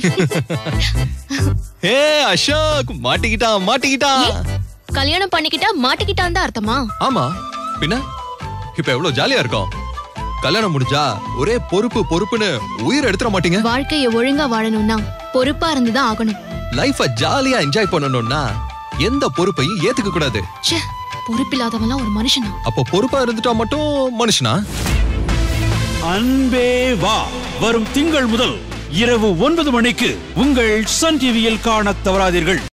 ஏ அசோக் மாட்டிக்கிட்டான் மாட்டிக்கிட்டான் கல்யாணம் பண்ணிக்கிட்டா மாட்டிக்கிட்டான் தான் அர்த்தமா ஆமா பின்ன இப்ப எவ்வளவு ஜாலியா இருக்கும் கல்யாணம் முடிஞ்சா ஒரே பொறுப்பு பொறுப்புன்னு உயிர் எடுத்துட மாட்டீங்க வாழ்க்கைய ஒழுங்கா வாழணும்னா பொறுப்பா இருந்துதான் ஆகணும் லைஃப ஜாலியா என்ஜாய் பண்ணணும்னா எந்த பொறுப்பையும் ஏத்துக்க கூடாது ச்சே பொறுப்பில்லாதவன்லாம் ஒரு மனுஷனா அப்போ பொறுப்பா இருந்துட்டா மட்டும் மனுஷனா அன்பே வா வரும் திங்கள் முதல் இரவு ஒன்பது மணிக்கு உங்கள் சன் டிவியில் காணத் தவறாதீர்கள்